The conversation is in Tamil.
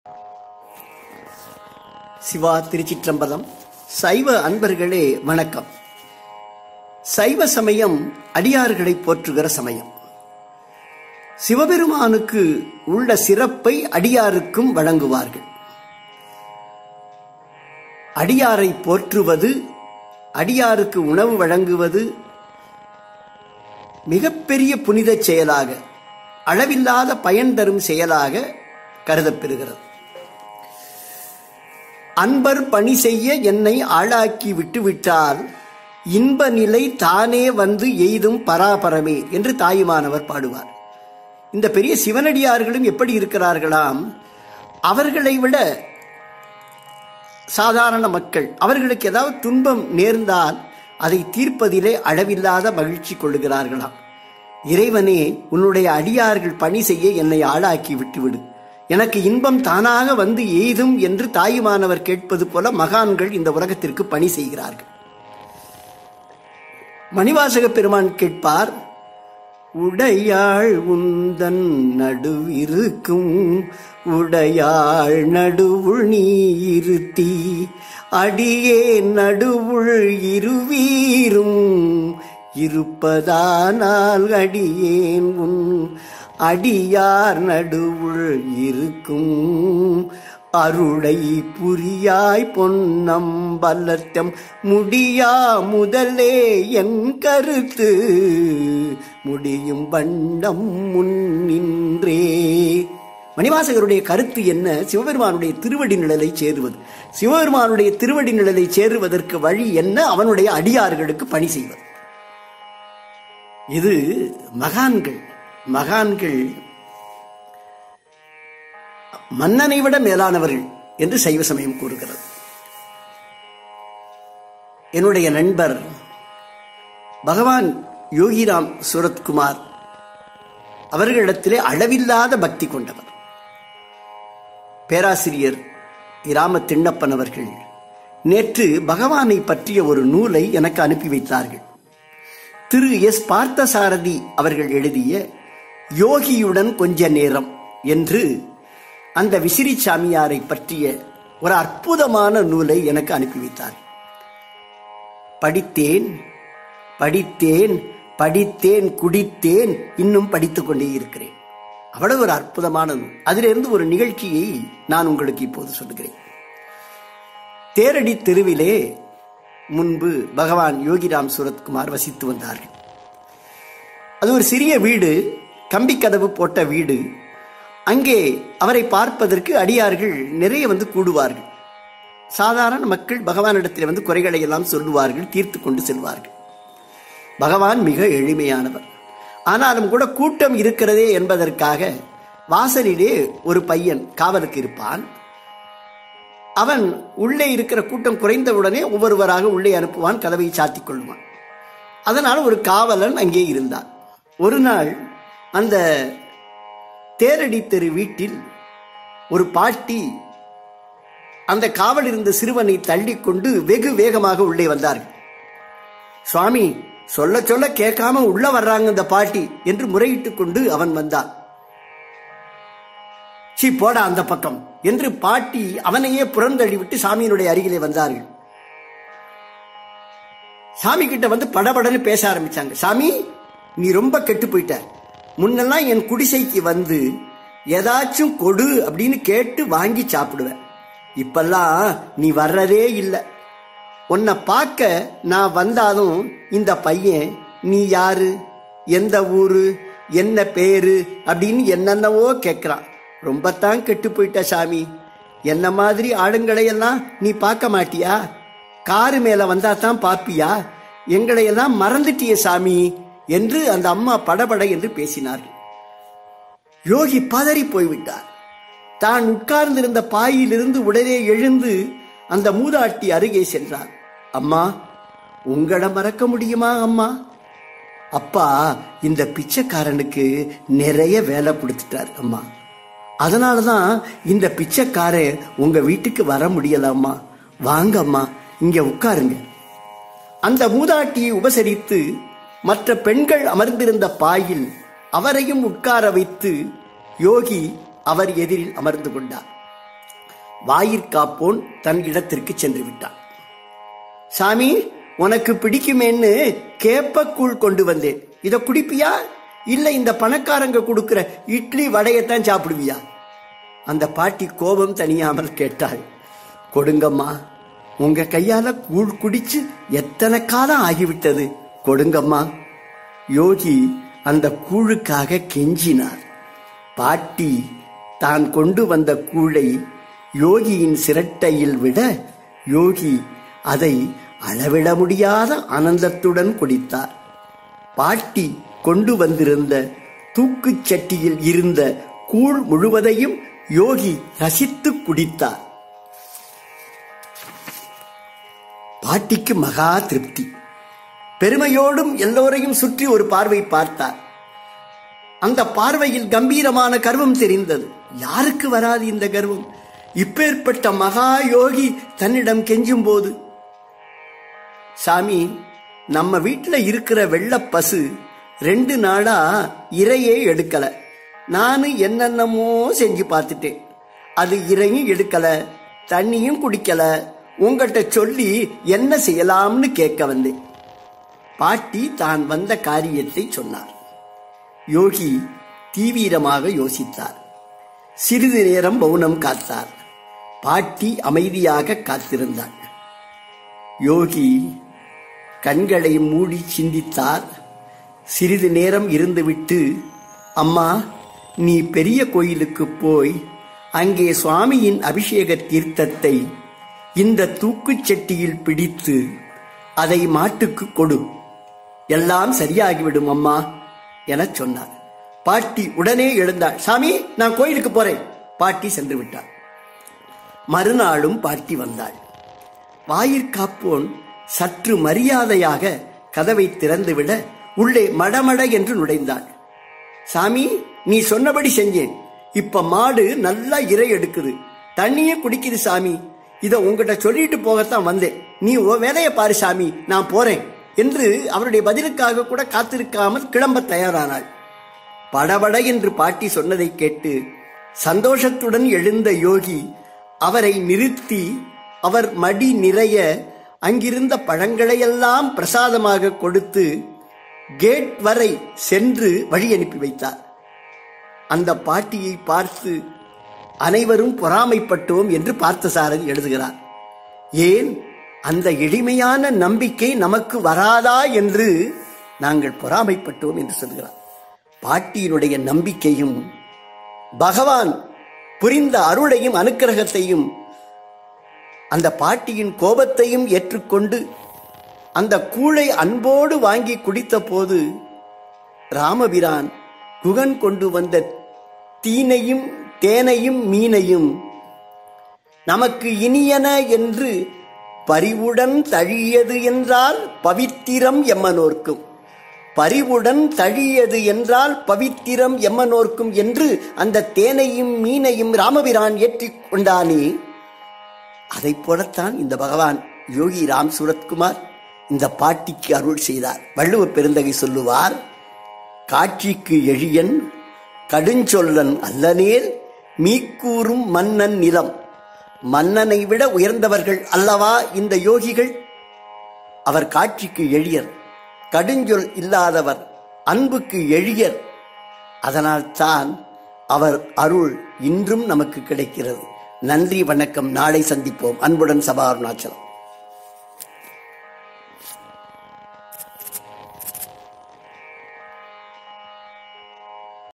சிவா திருச்சிற்றம்பலம் சைவ அன்பர்களே வணக்கம் சைவ சமயம் அடியார்களை போற்றுகிற சமயம் சிவபெருமானுக்கு உள்ள சிறப்பை அடியாருக்கும் வழங்குவார்கள் அடியாரை போற்றுவது அடியாருக்கு உணவு வழங்குவது மிகப்பெரிய புனித செயலாக அளவில்லாத பயன் தரும் செயலாக கருதப்பெறுகிறது அன்பர் பணி செய்ய என்னை ஆளாக்கி விட்டுவிட்டால் இன்ப நிலை தானே வந்து எய்தும் பராபரமே என்று தாயுமானவர் பாடுவார் இந்த பெரிய சிவனடியார்களும் எப்படி இருக்கிறார்களாம் அவர்களை விட சாதாரண மக்கள் அவர்களுக்கு ஏதாவது துன்பம் நேர்ந்தால் அதை தீர்ப்பதிலே அளவில்லாத மகிழ்ச்சி கொள்ளுகிறார்களாம் இறைவனே உன்னுடைய அடியார்கள் பணி செய்ய என்னை ஆளாக்கி விட்டுவிடு எனக்கு இன்பம் தானாக வந்து எய்தும் என்று தாயுமானவர் கேட்பது போல மகான்கள் இந்த உலகத்திற்கு பணி செய்கிறார்கள் மணிவாசக பெருமான் கேட்பார் உடையாள் உந்தன் நடுவிருக்கும் உடையாள் நடுவுள் நீ இருத்தி அடியே நடுவுள் இருவீரும் இருப்பதானால் அடியேன் உன் அடியார் நடுவுள் இருக்கும் அருளை புரியாய் பொன்னம்பலத்தம் முடியா முதலே என் கருத்து முடியும் வண்ணம் முன்னின்றே மணிவாசகருடைய கருத்து என்ன சிவபெருமானுடைய திருவடி நிழலை சேருவது சிவபெருமானுடைய திருவடி நிழலை சேருவதற்கு வழி என்ன அவனுடைய அடியார்களுக்கு பணி செய்வது இது மகான்கள் மகான்கள் மன்னனை விட மேலானவர்கள் என்று சைவ சமயம் கூறுகிறது என்னுடைய நண்பர் பகவான் யோகிராம் சூரத்குமார் அவர்களிடத்திலே அளவில்லாத பக்தி கொண்டவர் பேராசிரியர் இராம திண்ணப்பன் அவர்கள் நேற்று பகவானை பற்றிய ஒரு நூலை எனக்கு அனுப்பி வைத்தார்கள் திரு எஸ் பார்த்தசாரதி அவர்கள் எழுதிய யோகியுடன் கொஞ்ச நேரம் என்று அந்த விசிறி சாமியாரை பற்றிய ஒரு அற்புதமான நூலை எனக்கு அனுப்பி வைத்தார் படித்தேன் படித்தேன் படித்தேன் குடித்தேன் இன்னும் படித்துக் கொண்டே இருக்கிறேன் அவ்வளவு ஒரு அற்புதமான நூல் அதிலிருந்து ஒரு நிகழ்ச்சியை நான் உங்களுக்கு இப்போது சொல்லுகிறேன் தேரடி தெருவிலே முன்பு பகவான் யோகிராம் சூரத்குமார் வசித்து வந்தார்கள் அது ஒரு சிறிய வீடு கம்பி கதவு போட்ட வீடு அங்கே அவரை பார்ப்பதற்கு அடியார்கள் நிறைய வந்து கூடுவார்கள் சாதாரண மக்கள் பகவானிடத்தில் வந்து குறைகளை எல்லாம் சொல்லுவார்கள் தீர்த்து கொண்டு செல்வார்கள் பகவான் மிக எளிமையானவர் ஆனாலும் கூட கூட்டம் இருக்கிறதே என்பதற்காக வாசலிலே ஒரு பையன் காவலுக்கு இருப்பான் அவன் உள்ளே இருக்கிற கூட்டம் குறைந்தவுடனே ஒவ்வொருவராக உள்ளே அனுப்புவான் கதவை சாத்திக் கொள்வான் அதனால் ஒரு காவலன் அங்கே இருந்தான் ஒரு நாள் அந்த தேரடி தெரு வீட்டில் ஒரு பாட்டி அந்த காவல் இருந்த சிறுவனை தள்ளிக்கொண்டு வெகு வேகமாக உள்ளே வந்தார்கள் சுவாமி சொல்ல சொல்ல கேட்காம உள்ள வர்றாங்க இந்த பாட்டி என்று முறையிட்டுக் கொண்டு அவன் வந்தான் சி போடா அந்த பக்கம் என்று பாட்டி அவனையே புறந்தள்ளி விட்டு சாமியினுடைய அருகிலே வந்தார்கள் சாமி கிட்ட வந்து படபடன்னு பேச ஆரம்பிச்சாங்க சாமி நீ ரொம்ப கெட்டு போயிட்ட முன்னெல்லாம் என் குடிசைக்கு வந்து ஏதாச்சும் கொடு அப்படின்னு கேட்டு வாங்கி சாப்பிடுவேன் இப்பெல்லாம் நீ வர்றதே இல்லை உன்னை பார்க்க நான் வந்தாலும் இந்த பையன் நீ யாரு எந்த ஊரு என்ன பேரு அப்படின்னு என்னென்னவோ கேட்கிறான் ரொம்பத்தான் கெட்டு போயிட்ட சாமி என்ன மாதிரி ஆளுங்களையெல்லாம் நீ பார்க்க மாட்டியா காரு மேல வந்தா தான் பாப்பியா எங்களையெல்லாம் மறந்துட்டிய சாமி என்று அந்த அம்மா படபட என்று பேசினார்கள் யோகி பதறி போய்விட்டார் தான் உட்கார்ந்திருந்த பாயிலிருந்து உடனே எழுந்து அந்த மூதாட்டி அருகே சென்றார் அம்மா உங்களை மறக்க முடியுமா அம்மா அப்பா இந்த பிச்சைக்காரனுக்கு நிறைய வேலை கொடுத்துட்டார் அம்மா அதனாலதான் இந்த பிச்சைக்காரன் உங்க வீட்டுக்கு வர முடியலம்மா வாங்க அம்மா இங்க உட்காருங்க அந்த மூதாட்டியை உபசரித்து மற்ற பெண்கள் அமர்ந்திருந்த பாயில் அவரையும் உட்கார வைத்து யோகி அவர் எதிரில் அமர்ந்து கொண்டார் வாயிற்காப்போன் தன் இடத்திற்கு சென்று விட்டான் சாமி உனக்கு பிடிக்குமேன்னு கேப்பக்கூழ் கொண்டு வந்தேன் இத குடிப்பியா இல்ல இந்த பணக்காரங்க கொடுக்கிற இட்லி வடையத்தான் சாப்பிடுவியா அந்த பாட்டி கோபம் தனியாமல் கேட்டாள் கொடுங்கம்மா உங்க கையால கூழ் குடிச்சு எத்தனை காலம் ஆகிவிட்டது கொடுங்கம்மா யோகி அந்த கூழுக்காக கெஞ்சினார் பாட்டி தான் கொண்டு வந்த கூழை யோகியின் சிரட்டையில் விட யோகி அதை அளவிட முடியாத ஆனந்தத்துடன் குடித்தார் பாட்டி கொண்டு வந்திருந்த தூக்குச் சட்டியில் இருந்த கூழ் முழுவதையும் யோகி ரசித்து குடித்தார் பாட்டிக்கு மகா திருப்தி பெருமையோடும் எல்லோரையும் சுற்றி ஒரு பார்வை பார்த்தார் அந்த பார்வையில் கம்பீரமான கர்வம் தெரிந்தது யாருக்கு வராது இந்த கர்வம் இப்பேற்பட்ட மகா யோகி தன்னிடம் கெஞ்சும் போது சாமி நம்ம வீட்டுல இருக்கிற வெள்ள பசு ரெண்டு நாளா இரையே எடுக்கல நானு என்னென்னமோ செஞ்சு பார்த்துட்டேன் அது இரையும் எடுக்கல தண்ணியும் குடிக்கல உங்கள்கிட்ட சொல்லி என்ன செய்யலாம்னு கேட்க வந்தேன் பாட்டி தான் வந்த காரியத்தை சொன்னார் யோகி தீவிரமாக யோசித்தார் சிறிது நேரம் மௌனம் காத்தார் பாட்டி அமைதியாக காத்திருந்தாள் யோகி கண்களை மூடி சிந்தித்தார் சிறிது நேரம் இருந்துவிட்டு அம்மா நீ பெரிய கோயிலுக்கு போய் அங்கே சுவாமியின் அபிஷேக தீர்த்தத்தை இந்த தூக்குச் சட்டியில் பிடித்து அதை மாட்டுக்கு கொடு எல்லாம் சரியாகிவிடும் அம்மா எனச் சொன்னார் பாட்டி உடனே எழுந்தாள் சாமி நான் கோயிலுக்கு போறேன் பாட்டி சென்று விட்டார் மறுநாளும் பாட்டி வந்தாள் வாயிற்காப்போன் சற்று மரியாதையாக கதவை திறந்துவிட உள்ளே மடமட என்று நுழைந்தாள் சாமி நீ சொன்னபடி செஞ்சேன் இப்ப மாடு நல்லா இறை எடுக்குது தண்ணியே குடிக்குது சாமி இத உங்ககிட்ட சொல்லிட்டு போகத்தான் வந்தேன் நீ உன் வேலையை பாரு சாமி நான் போறேன் என்று அவருடைய பதிலுக்காக கூட காத்திருக்காமல் கிளம்ப தயாரானாள் படபட என்று பாட்டி சொன்னதை கேட்டு சந்தோஷத்துடன் எழுந்த யோகி அவரை நிறுத்தி அவர் மடி நிறைய அங்கிருந்த பழங்களையெல்லாம் பிரசாதமாக கொடுத்து கேட் வரை சென்று வழி அனுப்பி வைத்தார் அந்த பாட்டியை பார்த்து அனைவரும் பொறாமைப்பட்டோம் என்று பார்த்தசாரதி எழுதுகிறார் ஏன் அந்த எளிமையான நம்பிக்கை நமக்கு வராதா என்று நாங்கள் பொறாமைப்பட்டோம் என்று சொல்கிறார் பாட்டியினுடைய நம்பிக்கையும் பகவான் புரிந்த அருளையும் அனுக்கிரகத்தையும் அந்த பாட்டியின் கோபத்தையும் ஏற்றுக்கொண்டு அந்த கூழை அன்போடு வாங்கி குடித்த போது ராமபிரான் குகன் கொண்டு வந்த தீனையும் தேனையும் மீனையும் நமக்கு இனியன என்று பரிவுடன் தழியது என்றால் பவித்திரம் எம்மனோர்க்கும் பரிவுடன் தழியது என்றால் பவித்திரம் எம்மனோர்க்கும் என்று அந்த தேனையும் மீனையும் ராமபிரான் ஏற்றிக் கொண்டானே அதைப் போலத்தான் இந்த பகவான் யோகி ராம் சூரத்குமார் இந்த பாட்டிக்கு அருள் செய்தார் வள்ளுவ பெருந்தகை சொல்லுவார் காட்சிக்கு எழியன் கடுஞ்சொல்லன் அல்லனேல் மீக்கூறும் மன்னன் நிலம் மன்னனை விட உயர்ந்தவர்கள் அல்லவா இந்த யோகிகள் அவர் காட்சிக்கு எழியர் கடுஞ்சொல் இல்லாதவர் அன்புக்கு எழியர் அதனால் தான் அவர் அருள் இன்றும் நமக்கு கிடைக்கிறது நன்றி வணக்கம் நாளை சந்திப்போம் அன்புடன் சபா அருணாச்சலம்